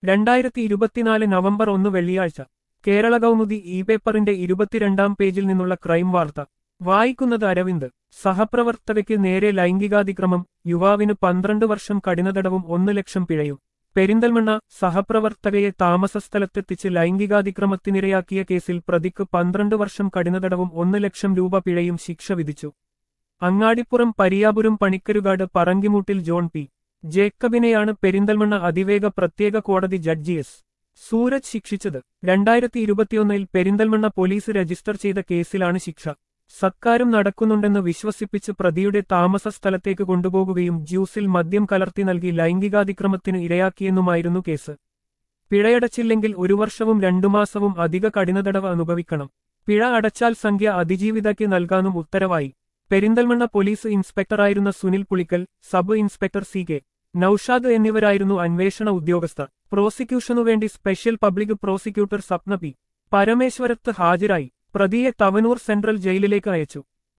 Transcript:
രണ്ടായിരത്തി ഇരുപത്തിനാല് നവംബർ ഒന്ന് വെള്ളിയാഴ്ച കേരള കൗമുദി ഇ പേപ്പറിന്റെ ഇരുപത്തിരണ്ടാം പേജിൽ നിന്നുള്ള ക്രൈം വാർത്ത വായിക്കുന്നത് അരവിന്ദ് സഹപ്രവർത്തകയ്ക്ക് നേരെ ലൈംഗികാതിക്രമം യുവാവിന് പന്ത്രണ്ട് വർഷം കഠിനതടവും ഒന്ന് ലക്ഷം പിഴയും പെരിന്തൽമണ്ണ സഹപ്രവർത്തകയെ താമസസ്ഥലത്തെത്തിച്ച് ലൈംഗികാതിക്രമത്തിനിരയാക്കിയ കേസിൽ പ്രതിക്ക് പന്ത്രണ്ട് വർഷം കഠിനതടവും ഒന്ന് ലക്ഷം രൂപ പിഴയും ശിക്ഷ വിധിച്ചു അങ്ങാടിപ്പുറം പരിയാപുരം പണിക്കരുകാട് പറങ്കിമൂട്ടിൽ ജോൺ പി ജേക്കബിനെയാണ് പെരിന്തൽമണ്ണ അതിവേഗ പ്രത്യേക കോടതി ജഡ്ജി എസ് സൂരജ് ശിക്ഷിച്ചത് രണ്ടായിരത്തി ഇരുപത്തിയൊന്നിൽ പെരിന്തൽമണ്ണ പോലീസ് രജിസ്റ്റർ ചെയ്ത കേസിലാണ് ശിക്ഷ സത്കാരം നടക്കുന്നുണ്ടെന്ന് വിശ്വസിപ്പിച്ച് പ്രതിയുടെ താമസ സ്ഥലത്തേക്ക് കൊണ്ടുപോകുകയും ജ്യൂസിൽ മദ്യം കലർത്തി നൽകി ലൈംഗികാതിക്രമത്തിന് ഇരയാക്കിയെന്നുമായിരുന്നു കേസ് പിഴയടച്ചില്ലെങ്കിൽ ഒരു വർഷവും രണ്ടു മാസവും അധിക കഠിനതടവ് അനുഭവിക്കണം പിഴ അടച്ചാൽ സംഖ്യ അതിജീവിതയ്ക്ക് നൽകാനും ഉത്തരവായി പെരിന്തൽമണ്ണ പോലീസ് ഇൻസ്പെക്ടറായിരുന്ന Sunil Pulikkal sub inspector C K Naushad എന്നിവരായിരുന്നു അന്വേഷണ ഉദ്യോഗസ്ഥർ പ്രോസിക്യൂഷനുവേണ്ടി special public prosecutor Sapna P Parameswarath ഹാജരായി പ്രതിയെ തവനൂർ സെൻട്രൽ ജയിലിലേക്ക് അയച്ചു